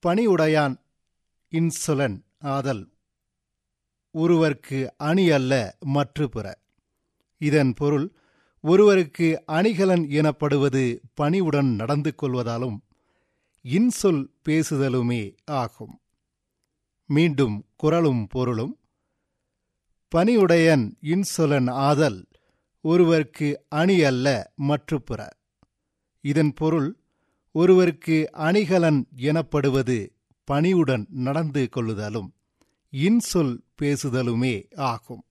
பணிவுடையான் இன்சொலன் ஆதல் ஒருவர்க்கு அணி அல்ல மற்று பிற இதன் பொருள் ஒருவருக்கு அணிகலன் எனப்படுவது பணிவுடன் நடந்து கொள்வதாலும் இன்சொல் பேசுதலுமே ஆகும் மீண்டும் குரலும் பொருளும் பணியுடையன் இன்சொலன் ஆதல் ஒருவர்க்கு அணி அல்ல மற்று பிற இதன் பொருள் ஒருவருக்கு அணிகலன் எனப்படுவது பணிவுடன் நடந்து கொள்ளுதலும் இன்சொல் பேசுதலுமே ஆகும்